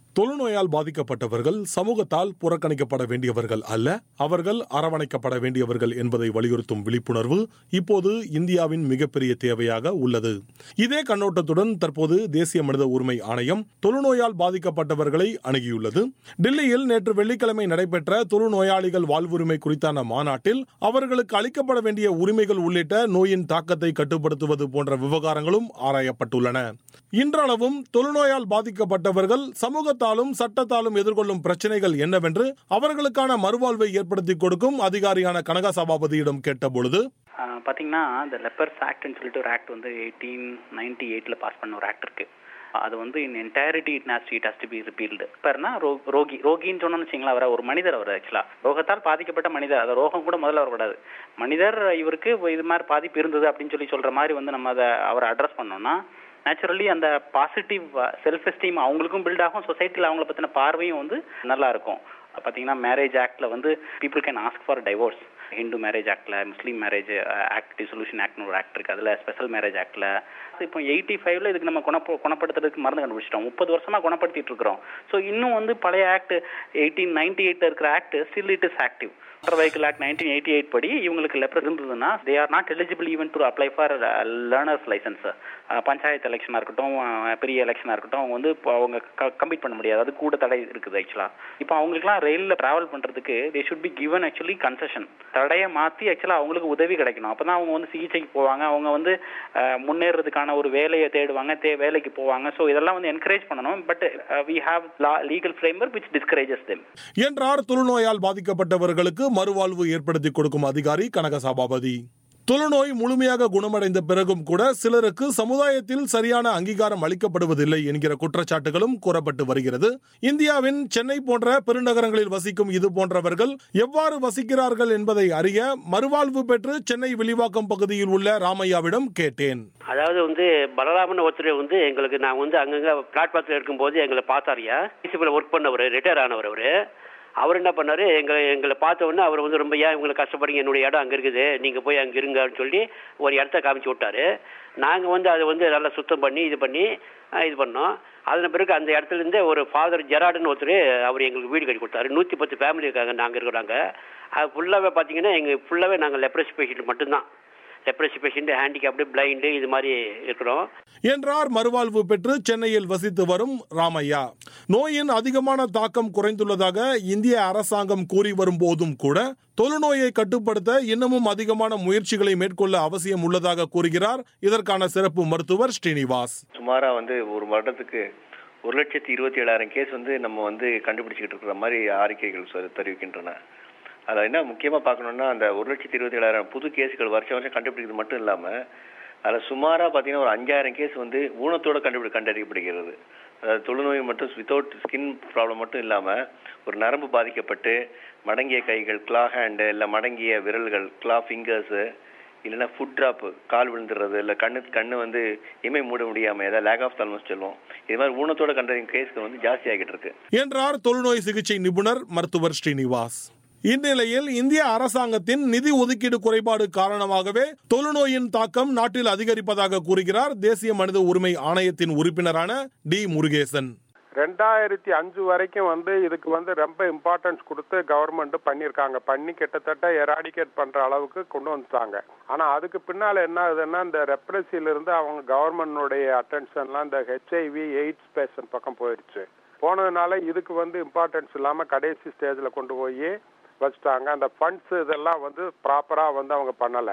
தொழுநோயால் பாதிக்கப்பட்டவர்கள் சமூகத்தால் புறக்கணிக்கப்பட வேண்டியவர்கள் அல்ல அவர்கள் அரவணைக்கப்பட வேண்டியவர்கள் என்பதை வலியுறுத்தும் விழிப்புணர்வு இப்போது இந்தியாவின் மிகப்பெரிய தேவையாக உள்ளது இதே கண்ணோட்டத்துடன் தற்போது தேசிய மனித உரிமை ஆணையம் தொழுநோயால் பாதிக்கப்பட்டவர்களை அணுகியுள்ளது டெல்லியில் நேற்று வெள்ளிக்கிழமை நடைபெற்ற தொழுநோயாளிகள் வாழ்வுரிமை குறித்தான மாநாட்டில் அவர்களுக்கு அளிக்கப்பட வேண்டிய உரிமைகள் உள்ளிட்ட நோயின் தாக்கத்தை கட்டுப்படுத்துவது போன்ற விவகாரங்களும் ஆராயப்பட்டுள்ளன இன்றளவும் தொழுநோயால் பாதிக்கப்பட்டவர்கள் சமூகத்தாலும் சட்டத்தாலும் எதிர்கொள்ளும் பிரச்சனைகள் என்னவென்று அவர்களுக்கான மறுவாழ்வை ஏற்படுத்தி கொடுக்கும் அதிகாரியான கனகா சபாபதியிடம் கேட்டபொழுது பார்த்தீங்கன்னா இந்த லெப்பர்ஸ் ஆக்ட்னு சொல்லிட்டு ஒரு ஆக்ட் வந்து எயிட்டீன் நைன்டி எயிட்டில் பாஸ் பண்ண ஒரு ஆக்ட் இருக்கு அது வந்து in entirety it knows it has to be repealed இப்போனா ரோ ரோகி ரோகின்னு சொன்னோம்னு வச்சிங்களா அவர் ஒரு மனிதர் அவர் ஆக்சுவலாக ரோகத்தால் பாதிக்கப்பட்ட மனிதர் அது ரோகம் கூட முதல்ல வரக்கூடாது மனிதர் இவருக்கு இது மாதிரி பாதிப்பு இருந்தது அப்படின்னு சொல்லி சொல்கிற மாதிரி வந்து நம்ம அதை அவரை அட்ரஸ் பண்ணோம்னா நேச்சுரலி அந்த பாசிட்டிவ் செல்ஃப் எஸ்டீம் அவங்களுக்கும் பில்ட் ஆகும் சொசைட்டியில் அவங்கள பற்றின பார்வையும் வந்து நல்லா இருக்கும் பார்த்தீங்கன்னா மேரேஜ் ஆக்ட்ல வந்து people can ask for divorce Hindu marriage ஆக்ட்ல முஸ்லீம் மேரேஜ் ஆக்ட் டிசொல்யூஷன் ஆக்ட்னு ஒரு ஆக்ட் இருக்கு அதில் ஸ்பெஷல் மேரேஜ் ஆக்ட்ல இப்போ எயிட்டி ஃபைவ்ல இதுக்கு நம்ம குணப்ப குணப்படுத்துறதுக்கு மருந்து கண்டுபிடிச்சிட்டோம் முப்பது வருஷமா குணப்படுத்திட்டு இருக்கிறோம் ஸோ இன்னும் வந்து பழைய ஆக்ட் எயிட்டீன் நைன்டி எயிட்ல இருக்கிற act still it is active motor vehicle act nineteen eighty eight படி இவங்களுக்கு லெப்ரஸ் இருந்ததுன்னா they are not eligible even to apply for learner's licence panchayat எலெக்ஷனாக இருக்கட்டும் பெரிய எலெக்ஷனாக இருக்கட்டும் அவங்க வந்து இப்போ அவங்க கம்ப்ளீட் பண்ண முடியாது அது கூட தடை இருக்குது ஆக்சுவலாக இப்போ அவங்களுக்குலாம் ரயிலில் ட்ராவல் பண்ணுறதுக்கு they should be given actually concession தடையை மாற்றி ஆக்சுவலாக அவங்களுக்கு உதவி கிடைக்கணும் அப்போ தான் அவங்க வந்து சிகிச்சைக்கு போவாங்க அவங்க வந்து முன்னேறதுக்கான ஒரு வேலையை தேடுவாங்க தே வேலைக்கு போவாங்க ஸோ இதெல்லாம் வந்து என்கரேஜ் பண்ணணும் but we have law legal framework which discourages them என்றார் தொழுநோயால் பாதிக்கப்பட்டவர்களுக்கு மறுவாழ்வு ஏற்படுத்தி கொடுக்கும் அதிகாரி கனக சபாபதி தொழுநோய் முழுமையாக குணமடைந்த பிறகும் கூட சிலருக்கு சமுதாயத்தில் சரியான அங்கீகாரம் அளிக்கப்படுவதில்லை என்கிற குற்றச்சாட்டுகளும் கூறப்பட்டு வருகிறது இந்தியாவின் சென்னை போன்ற பெருநகரங்களில் வசிக்கும் இது போன்றவர்கள் எவ்வாறு வசிக்கிறார்கள் என்பதை அறிய மறுவாழ்வு பெற்று சென்னை விளிவாக்கம் பகுதியில் உள்ள ராமையாவிடம் கேட்டேன் அதாவது வந்து பலராமன் ஒருத்தர் வந்து எங்களுக்கு நான் வந்து அங்கங்க பிளாட்பாரத்தில் இருக்கும்போது எங்களை பார்த்தாரியா டிசிபிள் ஒர்க் பண்ணவர் ரிட்டையர் ஆனவர் அவர் அவர் என்ன பண்ணாரு எங்களை எங்களை பார்த்த உடனே அவர் வந்து ரொம்ப ஏன் இவங்களை கஷ்டப்படுங்க என்னுடைய இடம் அங்கே இருக்குது நீங்கள் போய் அங்கே இருங்கன்னு சொல்லி ஒரு இடத்த காமிச்சு விட்டாரு நாங்கள் வந்து அதை வந்து நல்லா சுத்தம் பண்ணி இது பண்ணி இது பண்ணோம் அதன் பிறகு அந்த இடத்துல இருந்து ஒரு ஃபாதர் ஜெராடுன்னு ஒருத்தர் அவர் எங்களுக்கு வீடு கட்டி கொடுத்தாரு நூற்றி பத்து ஃபேமிலி இருக்காங்க நாங்கள் இருக்கிறாங்க அது ஃபுல்லாகவே பார்த்தீங்கன்னா எங்கள் ஃபுல்லாகவே நாங்கள் லெப்ரஸ் பேஷண்ட் மட்டும்தான் லெப்ரசி பேஷண்ட் ஹேண்டிகேப்டு பிளைண்டு இது மாதிரி இருக்கிறோம் என்றார் மறுவாழ்வு பெற்று சென்னையில் வசித்து வரும் ராமையா நோயின் அதிகமான தாக்கம் குறைந்துள்ளதாக இந்திய அரசாங்கம் கூறி வரும் போதும் கூட தொழுநோயை கட்டுப்படுத்த இன்னமும் அதிகமான முயற்சிகளை மேற்கொள்ள அவசியம் உள்ளதாக கூறுகிறார் இதற்கான சிறப்பு மருத்துவர் ஸ்ரீனிவாஸ் சுமாரா வந்து ஒரு வருடத்துக்கு ஒரு லட்சத்தி இருபத்தி ஏழாயிரம் கேஸ் வந்து நம்ம வந்து கண்டுபிடிச்சிக்கிட்டு இருக்கிற மாதிரி அறிக்கைகள் தெரிவிக்கின்றன அதில் என்ன முக்கியமாக பார்க்கணுன்னா அந்த ஒரு லட்சத்தி இருபத்தி ஏழாயிரம் புது கேஸுகள் வருஷம் வருஷம் கண்டுபிடிக்கிறது மட்டும் இல்லாமல் அதில் சுமாராக பார்த்தீங்கன்னா ஒரு அஞ்சாயிரம் கேஸ் வந்து ஊனத்தோடு கண்டுபிடி கண்டறியப்படுகிறது அதாவது தொழுநோய் மட்டும் வித்தவுட் ஸ்கின் ப்ராப்ளம் மட்டும் இல்லாமல் ஒரு நரம்பு பாதிக்கப்பட்டு மடங்கிய கைகள் கிளா ஹேண்டு இல்லை மடங்கிய விரல்கள் கிளா ஃபிங்கர்ஸு இல்லைன்னா ஃபுட் ட்ராப் கால் விழுந்துடுறது இல்லை கண்ணு கண்ணு வந்து இமை மூட முடியாமல் ஏதாவது லேக் ஆஃப் தல்மஸ் சொல்லுவோம் இது மாதிரி ஊனத்தோட கண்டறியும் கேஸ்க்கு வந்து ஜாஸ்தி ஆகிட்டு இருக்கு என்றார் தொழுநோய் சிகிச்சை நிபுணர் மருத்துவர் ஸ்ரீனிவாஸ் இந்நிலையில் இந்திய அரசாங்கத்தின் நிதி ஒதுக்கீடு குறைபாடு காரணமாகவே தொழுநோயின் தாக்கம் நாட்டில் அதிகரிப்பதாக கூறுகிறார் தேசிய மனித உரிமை ஆணையத்தின் உறுப்பினரான டி முருகேசன் ரெண்டாயிரத்தி அஞ்சு வரைக்கும் வந்து இதுக்கு வந்து ரொம்ப இம்பார்ட்டன்ஸ் கொடுத்து கவர்மெண்ட் பண்ணியிருக்காங்க பண்ணி கிட்டத்தட்ட எராடிகேட் பண்ற அளவுக்கு கொண்டு வந்துட்டாங்க ஆனா அதுக்கு பின்னால என்ன ஆகுதுன்னா இந்த ரெப்ரஸில இருந்து அவங்க கவர்மெண்டுடைய அட்டென்ஷன்லாம் இந்த ஹெச்ஐவி எய்ட்ஸ் பேஷண்ட் பக்கம் போயிடுச்சு போனதுனால இதுக்கு வந்து இம்பார்ட்டன்ஸ் இல்லாம கடைசி ஸ்டேஜ்ல கொண்டு போய் வச்சுட்டாங்க அந்த ஃபண்ட்ஸ் இதெல்லாம் வந்து ப்ராப்பரா வந்து அவங்க பண்ணலை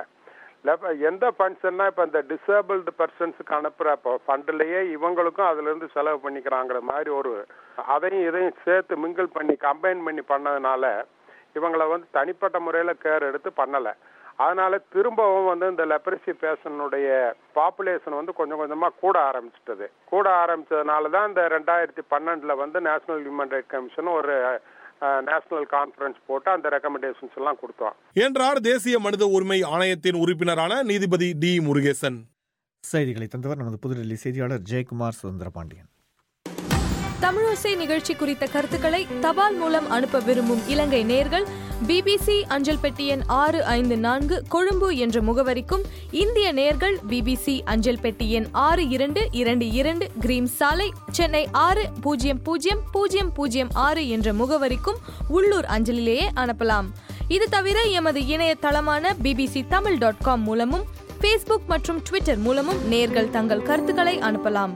எந்த ஃபண்ட்ஸ்னா இப்போ இந்த டிசேபிள்டு பர்சன்ஸுக்கு அனுப்புகிற இப்போ ஃபண்ட்லேயே இவங்களுக்கும் அதுலேருந்து செலவு பண்ணிக்கிறாங்கிற மாதிரி ஒரு அதையும் இதையும் சேர்த்து மிங்கிள் பண்ணி கம்பைன் பண்ணி பண்ணதுனால இவங்களை வந்து தனிப்பட்ட முறையில் கேர் எடுத்து பண்ணலை அதனால திரும்பவும் வந்து இந்த லெப்ரசி பேஷனுடைய பாப்புலேஷன் வந்து கொஞ்சம் கொஞ்சமாக கூட ஆரம்பிச்சிட்டது கூட ஆரம்பிச்சதுனால தான் இந்த ரெண்டாயிரத்தி பன்னெண்டில் வந்து நேஷனல் ஹியூமன் ரைட் கமிஷன் ஒரு நேஷனல் கான்ஃபரன்ஸ் போட்டு அந்த ரெக்கமெண்டேஷன்ஸ் எல்லாம் கொடுத்தோம் என்றார் தேசிய மனித உரிமை ஆணையத்தின் உறுப்பினரான நீதிபதி டி முருகேசன் செய்திகளை தந்தவர் நமது புதுடெல்லி செய்தியாளர் ஜெயக்குமார் சுதந்திர பாண்டியன் தமிழோசை நிகழ்ச்சி குறித்த கருத்துக்களை தபால் மூலம் அனுப்ப விரும்பும் இலங்கை நேர்கள் பிபிசி அஞ்சல் பெட்டி எண் ஆறு ஐந்து நான்கு கொழும்பு என்ற முகவரிக்கும் இந்திய நேர்கள் பிபிசி அஞ்சல் பெட்டி எண் ஆறு இரண்டு இரண்டு இரண்டு கிரீம் சாலை சென்னை ஆறு பூஜ்ஜியம் பூஜ்ஜியம் பூஜ்ஜியம் பூஜ்ஜியம் ஆறு என்ற முகவரிக்கும் உள்ளூர் அஞ்சலிலேயே அனுப்பலாம் இது தவிர எமது இணையதளமான பிபிசி தமிழ் டாட் காம் மூலமும் ஃபேஸ்புக் மற்றும் ட்விட்டர் மூலமும் நேர்கள் தங்கள் கருத்துக்களை அனுப்பலாம்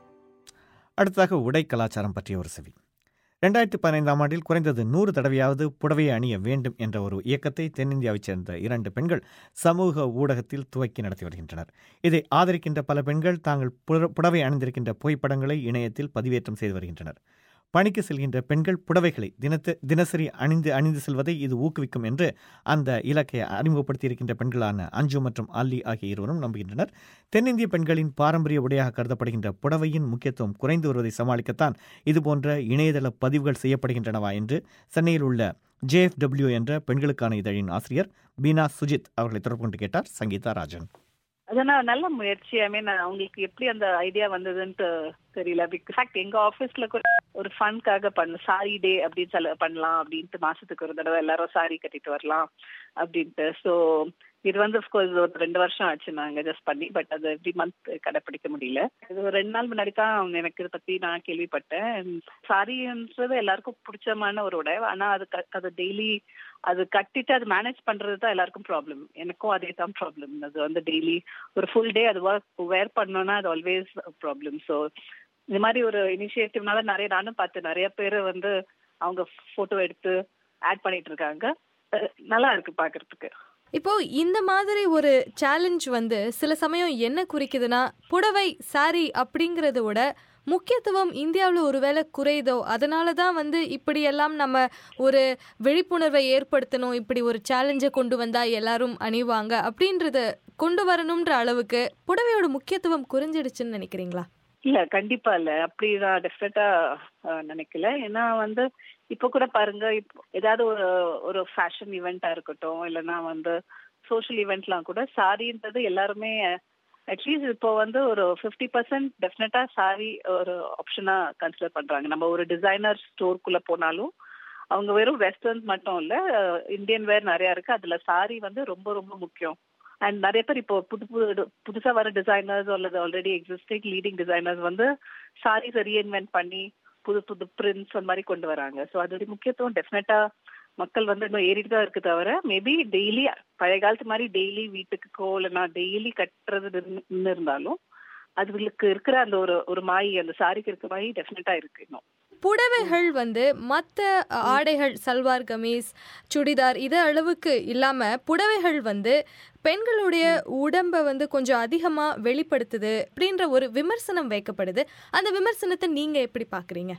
அடுத்ததாக உடை கலாச்சாரம் பற்றிய ஒரு செவி ரெண்டாயிரத்தி பதினைந்தாம் ஆண்டில் குறைந்தது நூறு தடவையாவது புடவையை அணிய வேண்டும் என்ற ஒரு இயக்கத்தை தென்னிந்தியாவைச் சேர்ந்த இரண்டு பெண்கள் சமூக ஊடகத்தில் துவக்கி நடத்தி வருகின்றனர் இதை ஆதரிக்கின்ற பல பெண்கள் தாங்கள் புட- புடவை அணிந்திருக்கின்ற புகைப்படங்களை இணையத்தில் பதிவேற்றம் செய்து வருகின்றனர் பணிக்கு செல்கின்ற பெண்கள் புடவைகளை தினத்து தினசரி அணிந்து அணிந்து செல்வதை இது ஊக்குவிக்கும் என்று அந்த இலக்கை அறிமுகப்படுத்தியிருக்கின்ற பெண்களான அஞ்சு மற்றும் அல்லி ஆகிய இருவரும் நம்புகின்றனர் தென்னிந்திய பெண்களின் பாரம்பரிய உடையாக கருதப்படுகின்ற புடவையின் முக்கியத்துவம் குறைந்து வருவதை சமாளிக்கத்தான் இதுபோன்ற இணையதள பதிவுகள் செய்யப்படுகின்றனவா என்று சென்னையில் உள்ள ஜேஎஃப்டபிள்யூ என்ற பெண்களுக்கான இதழின் ஆசிரியர் பீனா சுஜித் அவர்களை தொடர்பு கொண்டு கேட்டார் சங்கீதா ராஜன் அதனால் நல்ல முயற்சி ஐ மீன் அவங்களுக்கு எப்படி அந்த ஐடியா வந்ததுன்ட்டு தெரியல ஃபேக்ட் எங்க ஆபீஸ்ல கூட ஒரு ஃபன்காக பண்ண சாரி டே அப்படின்னு சொல்ல பண்ணலாம் அப்படின்ட்டு மாசத்துக்கு ஒரு தடவை எல்லாரும் சாரி கட்டிட்டு வரலாம் அப்படின்ட்டு ஸோ இது வந்து அஃப்கோர்ஸ் ஒரு ரெண்டு வருஷம் ஆச்சு நாங்க ஜஸ்ட் பண்ணி பட் அது எவ்ரி மந்த் கடைப்பிடிக்க முடியல இது ஒரு ரெண்டு நாள் முன்னாடி தான் எனக்கு இதை பத்தி நான் கேள்விப்பட்டேன் சாரின்றது எல்லாருக்கும் பிடிச்சமான ஒரு உடை ஆனா அது க- அது டெய்லி அது கட்டிட்டு அது மேனேஜ் பண்றது தான் எல்லாருக்கும் ப்ராப்ளம் எனக்கும் அதே தான் ப்ராப்ளம் அது வந்து டெய்லி ஒரு ஃபுல் டே அது வேர் பண்ணோம்னா அது ஆல்வேஸ் ப்ராப்ளம் ஸோ இந்த மாதிரி ஒரு இனிஷியேட்டிவ்னால நிறைய நானும் பார்த்தேன் நிறைய பேர் வந்து அவங்க போட்டோ எடுத்து ஆட் பண்ணிட்டு இருக்காங்க அஹ் நல்லா இருக்கு பாக்குறதுக்கு இப்போ இந்த மாதிரி ஒரு சேலஞ்ச் வந்து சில சமயம் என்ன குறிக்குதுன்னா புடவை சாரி அப்படிங்கிறத விட முக்கியத்துவம் இந்தியாவில் ஒருவேளை குறையுதோ அதனால தான் வந்து இப்படியெல்லாம் நம்ம ஒரு விழிப்புணர்வை ஏற்படுத்தணும் இப்படி ஒரு சேலஞ்சை கொண்டு வந்தா எல்லாரும் அணிவாங்க அப்படின்றத கொண்டு வரணுன்ற அளவுக்கு புடவையோட முக்கியத்துவம் குறைஞ்சிடுச்சுன்னு நினைக்கிறீங்களா இல்ல கண்டிப்பா இல்ல அப்படி நான் டெஃபினட்டா நினைக்கல ஏன்னா வந்து இப்ப கூட பாருங்க இப்போ ஏதாவது ஒரு ஒரு ஃபேஷன் ஈவெண்டா இருக்கட்டும் இல்லைன்னா வந்து சோஷியல் ஈவெண்ட்லாம் கூட சாரின்றது எல்லாருமே அட்லீஸ்ட் இப்போ வந்து ஒரு ஃபிஃப்டி பர்சன்ட் டெஃபினட்டா சாரி ஒரு ஆப்ஷனா கன்சிடர் பண்றாங்க நம்ம ஒரு டிசைனர் ஸ்டோர்க்குள்ள போனாலும் அவங்க வெறும் வெஸ்டர்ன்ஸ் மட்டும் இல்ல இந்தியன் வேர் நிறைய இருக்கு அதுல சாரி வந்து ரொம்ப ரொம்ப முக்கியம் அண்ட் நிறைய பேர் இப்போ புது புது புதுசா வர டிசைனர்ஸ் அல்லது ஆல்ரெடி எக்ஸிஸ்டிங் லீடிங் டிசைனர்ஸ் வந்து சாரீஸ் ரீஇன்வென்ட் பண்ணி புது புது பிரிண்ட்ஸ் அந்த மாதிரி கொண்டு வராங்க ஸோ அதோடைய முக்கியத்துவம் டெஃபினட்டா மக்கள் வந்து இன்னும் ஏறிட்டு தான் இருக்கு தவிர மேபி டெய்லி பழைய காலத்து மாதிரி டெய்லி வீட்டுக்கோ இல்லைன்னா டெய்லி கட்டுறது இருந்து இருந்தாலும் அதுகளுக்கு இருக்கிற அந்த ஒரு ஒரு மாய் அந்த சாரிக்கு இருக்க மாய் டெஃபினட்டா இருக்கு இன்னும் புடவைகள் வந்து மற்ற ஆடைகள் சல்வார் கமீஸ் சுடிதார் இது அளவுக்கு இல்லாம புடவைகள் வந்து பெண்களுடைய உடம்பை வந்து கொஞ்சம் அதிகமா வெளிப்படுத்துது அப்படின்ற ஒரு விமர்சனம் வைக்கப்படுது அந்த விமர்சனத்தை நீங்க எப்படி பாக்குறீங்க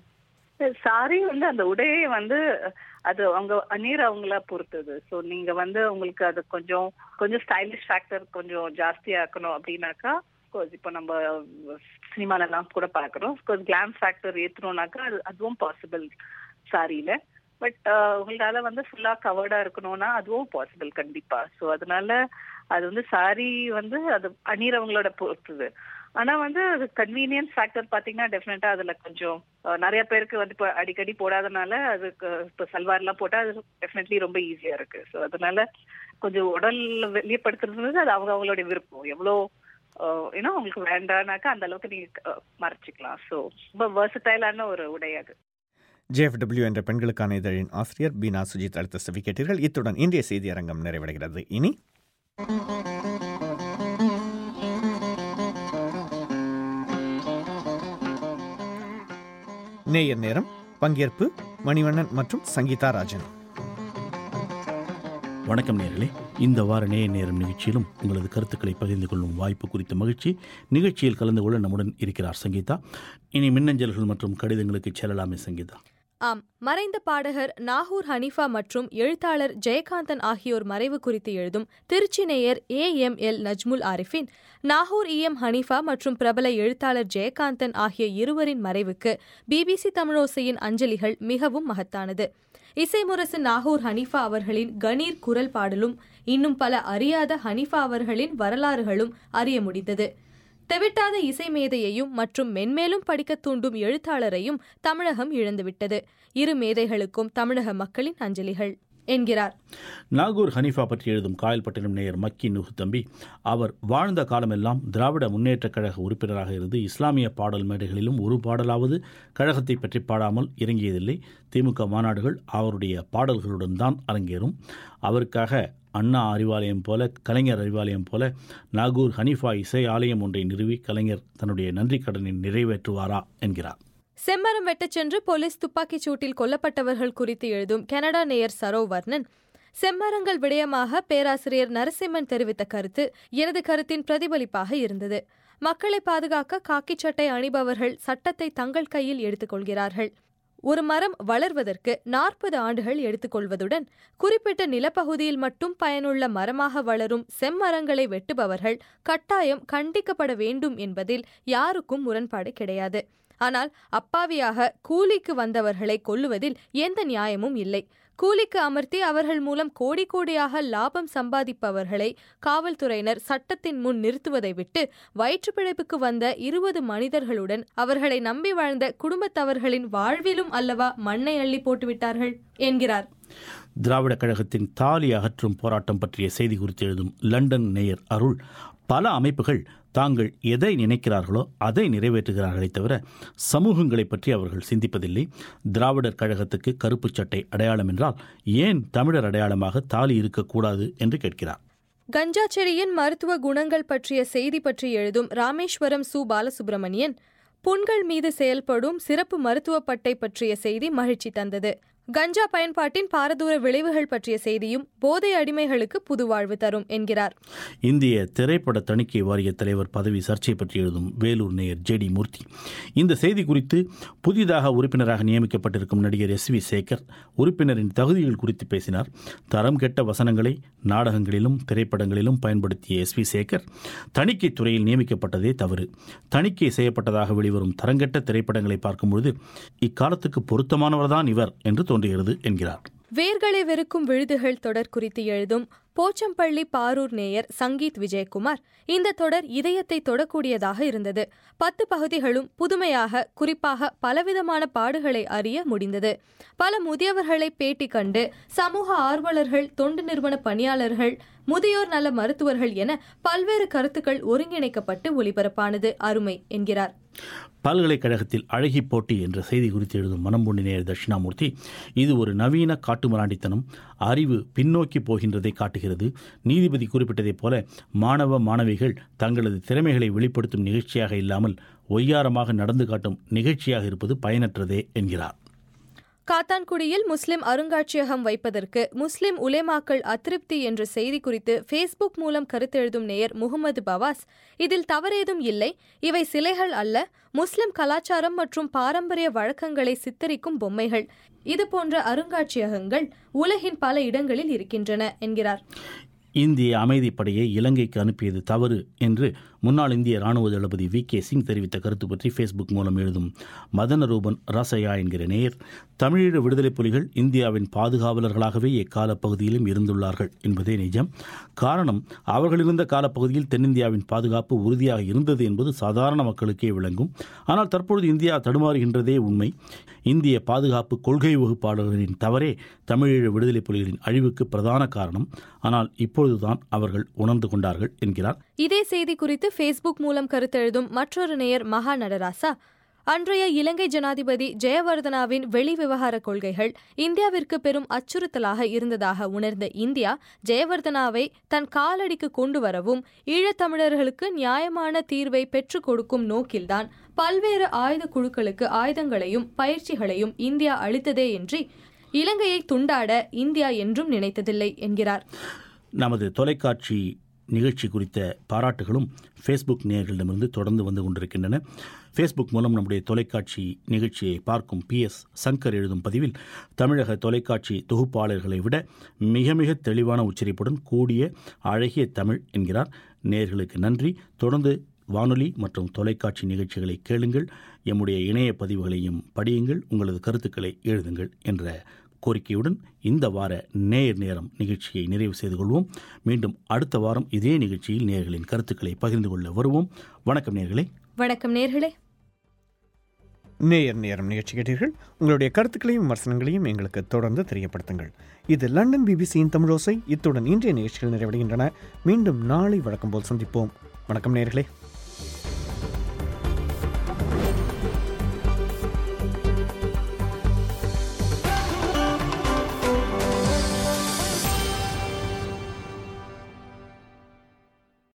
சாரி வந்து அந்த உடையே வந்து அது அவங்க அந்நீர் அவங்கள பொறுத்தது ஸோ நீங்க வந்து உங்களுக்கு அது கொஞ்சம் கொஞ்சம் ஸ்டைலிஷ் ஃபேக்டர் கொஞ்சம் ஜாஸ்தியாக்கணும் அப்படின்னாக்கா கோர்ஸ் இப்போ நம்ம சினிமால எல்லாம் கூட பார்க்குறோம் கோர்ஸ் கிளாம் ஃபேக்டர் ஏற்றணும்னாக்கா அது அதுவும் பாசிபிள் சாரியில பட் உங்களால வந்து ஃபுல்லா கவர்டா இருக்கணும்னா அதுவும் பாசிபிள் கண்டிப்பா ஸோ அதனால அது வந்து சாரி வந்து அது அணிறவங்களோட பொறுத்தது ஆனா வந்து அது கன்வீனியன்ஸ் ஃபேக்டர் பாத்தீங்கன்னா டெஃபினட்டா அதுல கொஞ்சம் அஹ், நிறைய பேருக்கு வந்து இப்போ அடிக்கடி போடாதனால அதுக்கு இப்போ சல்வார்லாம் போட்டா அது டெஃபினெட்லி ரொம்ப ஈஸியா இருக்கு ஸோ அதனால கொஞ்சம் உடல் வெளிப்படுத்துறது அது அவங்க அவங்களுடைய விருப்பம் எவ்வளோ ஏன்னா உங்களுக்கு வேண்டானாக்கா அந்த அளவுக்கு நீங்க அஹ், மறைச்சிக்கலாம் ஸோ ரொம்ப வேர்சடைலான ஒரு உடை அது ஜேஎஃப்டபிள்யூ என்ற பெண்களுக்கான இதழின் ஆசிரியர் பீனா சுஜித் அளித்த செவி கேட்டீர்கள் இத்துடன் இந்திய செய்தி அரங்கம் நிறைவடைகிறது இனி நேயர் நேரம் பங்கேற்பு மணிவண்ணன் மற்றும் சங்கீதா ராஜன் வணக்கம் நேர்களே இந்த வார நேய நேரம் நிகழ்ச்சியிலும் உங்களது கருத்துக்களை பகிர்ந்து கொள்ளும் வாய்ப்பு குறித்த மகிழ்ச்சி நிகழ்ச்சியில் கலந்து கொள்ள நம்முடன் இருக்கிறார் சங்கீதா இனி மின்னஞ்சல்கள் மற்றும் கடிதங்களுக்கு செல்லலாமே சங்கீதா ஆம் மறைந்த பாடகர் நாகூர் ஹனீஃபா மற்றும் எழுத்தாளர் ஜெயகாந்தன் ஆகியோர் மறைவு குறித்து எழுதும் திருச்சி நேயர் A M L Najmul Arifin Nagore E M Hanifa மற்றும் பிரபல எழுத்தாளர் ஜெயகாந்தன் ஆகிய இருவரின் மறைவுக்கு பிபிசி தமிழோசையின் அஞ்சலிகள் மிகவும் மகத்தானது இசைமுரசு நாகூர் ஹனீஃபா அவர்களின் கணீர் குரல் பாடலும் இன்னும் பல அறியாத ஹனீஃபா அவர்களின் வரலாறுகளும் அறிய முடிந்தது தெவிட்டாத இசை மேதையையும் மற்றும் மென்மேலும் படிக்கத் தூண்டும் எழுத்தாளரையும் தமிழகம் இழந்துவிட்டது இரு மேதைகளுக்கும் தமிழக மக்களின் அஞ்சலிகள் என்கிறார் நாகூர் ஹனீஃபா பற்றி எழுதும் காயல்பட்டினம் நேயர் மக்கி நுகு தம்பி அவர் வாழ்ந்த காலமெல்லாம் திராவிட முன்னேற்றக் கழக உறுப்பினராக இருந்து இஸ்லாமிய பாடல் மேடைகளிலும் ஒரு பாடலாவது கழகத்தை பற்றி பாடாமல் இறங்கியதில்லை திமுக மாநாடுகள் அவருடைய பாடல்களுடன் தான் அரங்கேறும் அவருக்காக அண்ணா அறிவாலயம் போல கலைஞர் அறிவாலயம் போல நாகூர் ஹனீஃபா இசை ஆலயம் ஒன்றை நிறுவி கலைஞர் தன்னுடைய நன்றிக் கடனை நிறைவேற்றுவாரா என்கிறார் செம்மரம் வெட்டச் சென்று போலீஸ் துப்பாக்கிச் சூட்டில் கொல்லப்பட்டவர்கள் குறித்து எழுதும் கனடா நேயர் சரோவர்ணன் செம்மரங்கள் விடயமாக பேராசிரியர் நரசிம்மன் தெரிவித்த கருத்து எனது கருத்தின் பிரதிபலிப்பாக இருந்தது மக்களை பாதுகாக்க காக்கிச் சட்டை அணிபவர்கள் சட்டத்தை தங்கள் கையில் எடுத்துக்கொள்கிறார்கள் ஒரு மரம் வளர்வதற்கு நாற்பது ஆண்டுகள் எடுத்துக்கொள்வதுடன் குறிப்பிட்ட நிலப்பகுதியில் மட்டும் பயனுள்ள மரமாக வளரும் செம்மரங்களை வெட்டுபவர்கள் கட்டாயம் கண்டிக்கப்பட வேண்டும் என்பதில் யாருக்கும் முரண்பாடு கிடையாது ஆனால் அப்பாவியாக கூலிக்கு வந்தவர்களை கொல்லுவதில் எந்த நியாயமும் இல்லை கூலிக்கு அமர்த்தி அவர்கள் மூலம் கோடி கோடியாக லாபம் சம்பாதிப்பவர்களை காவல்துறையினர் சட்டத்தின் முன் நிறுத்துவதை விட்டு வயிற்று பிழைப்புக்கு வந்த இருபது மனிதர்களுடன் அவர்களை நம்பி வாழ்ந்த குடும்பத்தவர்களின் வாழ்விலும் அல்லவா மண்ணை அள்ளி போட்டுவிட்டார்கள் என்கிறார் திராவிட கழகத்தின் தாலி அகற்றும் போராட்டம் பற்றிய செய்தி குறித்து எழுதும் லண்டன் நேயர் அருள் பல அமைப்புகள் தாங்கள் எதை நினைக்கிறார்களோ அதை நிறைவேற்றுகிறார்களே தவிர சமூகங்களை பற்றி அவர்கள் சிந்திப்பதில்லை திராவிடர் கழகத்துக்கு கருப்புச் சட்டை அடையாளம் என்றால் ஏன் தமிழர் அடையாளமாக தாலி இருக்கக்கூடாது என்று கேட்கிறார் கஞ்சா செடியின் மருத்துவ குணங்கள் பற்றிய செய்தி பற்றி எழுதும் ராமேஸ்வரம் சு பாலசுப்ரமணியன் புண்கள் மீது செயல்படும் சிறப்பு மருத்துவ பட்டை பற்றிய செய்தி மகிழ்ச்சி தந்தது கஞ்சா பயன்பாட்டின் பாரதூர விளைவுகள் பற்றிய செய்தியும் போதை அடிமைகளுக்கு புது வாழ்வு தரும் என்கிறார் இந்திய திரைப்பட தணிக்கை வாரிய தலைவர் பதவி சர்ச்சை பற்றி எழுதும் வேலூர் நேயர் ஜே டி மூர்த்தி இந்த செய்தி குறித்து புதிதாக உறுப்பினராக நியமிக்கப்பட்டிருக்கும் நடிகர் எஸ் வி சேகர் உறுப்பினரின் தகுதிகள் குறித்து பேசினார் தரம் கெட்ட வசனங்களை நாடகங்களிலும் திரைப்படங்களிலும் பயன்படுத்திய எஸ் வி சேகர் தணிக்கை துறையில் நியமிக்கப்பட்டதே தவறு தணிக்கை செய்யப்பட்டதாக வெளிவரும் தரங்கெட்ட திரைப்படங்களை பார்க்கும்பொழுது இக்காலத்துக்கு பொருத்தமானவர்தான் இவர் என்று தோன்றுகிறது என்கிறார் வேர்களை வெறுக்கும் விழுதுகள் தொடர் குறித்து எழுதும் போச்சம்பள்ளி பாரூர் நேயர் சங்கீத் விஜயகுமார் இந்த தொடர் இதயத்தை தொடக்கூடியதாக இருந்தது பத்து பகுதிகளும் புதுமையாக குறிப்பாக பலவிதமான பாடுகளை அறிய முடிந்தது பல முதியவர்களை பேட்டி கண்டு சமூக ஆர்வலர்கள் தொண்டு நிறுவன பணியாளர்கள் முதியோர் நல மருத்துவர்கள் என பல்வேறு கருத்துக்கள் ஒருங்கிணைக்கப்பட்டு ஒளிபரப்பானது அருமை என்கிறார் பல்கலைக்கழகத்தில் அழகி போட்டி என்ற செய்தி குறித்து எழுதும் மனம்பொண்டி நேயர் தட்சிணாமூர்த்தி இது ஒரு நவீன காட்டுமிராண்டித்தனம் அறிவு பின்னோக்கி போகின்றதை காட்டுகிறது நீதிபதி குறிப்பிட்டதைப் போல மாணவ மாணவிகள் தங்களது திறமைகளை வெளிப்படுத்தும் நிகழ்ச்சியாக இல்லாமல் ஒய்யாரமாக நடந்து காட்டும் நிகழ்ச்சியாக இருப்பது பயனற்றதே என்கிறார் காத்தான்குடியில் முஸ்லிம் அருங்காட்சியகம் வைப்பதற்கு முஸ்லிம் உலேமாக்கள் அதிருப்தி என்ற செய்தி குறித்து ஃபேஸ்புக் மூலம் கருத்தெழுதும் நேயர் முகமது பவாஸ் இதில் தவறேதும் இல்லை இவை சிலைகள் அல்ல முஸ்லிம் கலாச்சாரம் மற்றும் பாரம்பரிய வழக்கங்களை சித்தரிக்கும் பொம்மைகள் இது போன்ற அருங்காட்சியகங்கள் உலகின் பல இடங்களில் இருக்கின்றன என்கிறார் இந்திய அமைதிப்படையை இலங்கைக்கு அனுப்பியது தவறு என்று முன்னாள் இந்திய ராணுவ தளபதி வி கே சிங் தெரிவித்த கருத்து பற்றி ஃபேஸ்புக் மூலம் எழுதும் மதனரூபன் ராசையா என்கிற நேயர் தமிழீழ விடுதலை புலிகள் இந்தியாவின் பாதுகாவலர்களாகவே எக்கால பகுதியிலும் இருந்துள்ளார்கள் என்பதே நிஜம் காரணம் அவர்கள் இருந்த காலப்பகுதியில் தென்னிந்தியாவின் பாதுகாப்பு உறுதியாக இருந்தது என்பது சாதாரண மக்களுக்கே விளங்கும் ஆனால் தற்பொழுது இந்தியா தடுமாறுகின்றதே உண்மை இந்திய பாதுகாப்பு கொள்கை வகுப்பாளர்களின் தவறே தமிழீழ விடுதலை புலிகளின் அழிவுக்கு பிரதான காரணம் ஆனால் இப்பொழுதுதான் அவர்கள் உணர்ந்து கொண்டார்கள் என்கிறார் இதே செய்தி குறித்து ஃபேஸ்புக் மூலம் கருத்தெழுதும் மற்றொரு நேயர் மகா நடராசா அன்றைய இலங்கை ஜனாதிபதி ஜெயவர்தனாவின் வெளி விவகார கொள்கைகள் இந்தியாவிற்கு பெரும் அச்சுறுத்தலாக இருந்ததாக உணர்ந்த இந்தியா ஜெயவர்தனாவை தன் காலடிக்கு கொண்டு வரவும் ஈழத்தமிழர்களுக்கு நியாயமான தீர்வை பெற்றுக் கொடுக்கும் நோக்கில்தான் பல்வேறு ஆயுத குழுக்களுக்கு ஆயுதங்களையும் பயிற்சிகளையும் இந்தியா அளித்ததே இன்றி இலங்கையை துண்டாட இந்தியா என்றும் நினைத்ததில்லை என்கிறார் நமது தொலைக்காட்சி நிகழ்ச்சி குறித்த பாராட்டுகளும் ஃபேஸ்புக் நேயர்களிடமிருந்து தொடர்ந்து வந்து கொண்டிருக்கின்றன ஃபேஸ்புக் மூலம் நம்முடைய தொலைக்காட்சி நிகழ்ச்சியை பார்க்கும் பி எஸ் சங்கர் எழுதும் பதிவில் தமிழக தொலைக்காட்சி தொகுப்பாளர்களை விட மிக மிக தெளிவான உச்சரிப்புடன் கூடிய அழகிய தமிழ் என்கிறார் நேயர்களுக்கு நன்றி தொடர்ந்து வானொலி மற்றும் தொலைக்காட்சி நிகழ்ச்சிகளை கேளுங்கள் எம்முடைய இணைய பதிவுகளையும் படியுங்கள் உங்களது கருத்துக்களை எழுதுங்கள் என்ற கோரிக்கையுடன் இந்த வார நேர் நேரம் நிகழ்ச்சியை நிறைவு செய்து கொள்வோம் மீண்டும் அடுத்த வாரம் இதே நிகழ்ச்சியில் நேர்களின் கருத்துக்களை பகிர்ந்து கொள்ள வருவோம் வணக்கம் நேர்களே வணக்கம் நேர்களே நேயர் நேரம் நிகழ்ச்சி கேட்டீர்கள் உங்களுடைய கருத்துக்களையும் விமர்சனங்களையும் எங்களுக்கு தொடர்ந்து தெரியப்படுத்துங்கள் இது லண்டன் பிபிசியின் தமிழோசை இத்துடன் இன்றைய நிகழ்ச்சிகள் நிறைவடைகின்றன மீண்டும் நாளை வழக்கம் போல் சந்திப்போம் வணக்கம் நேயர்களே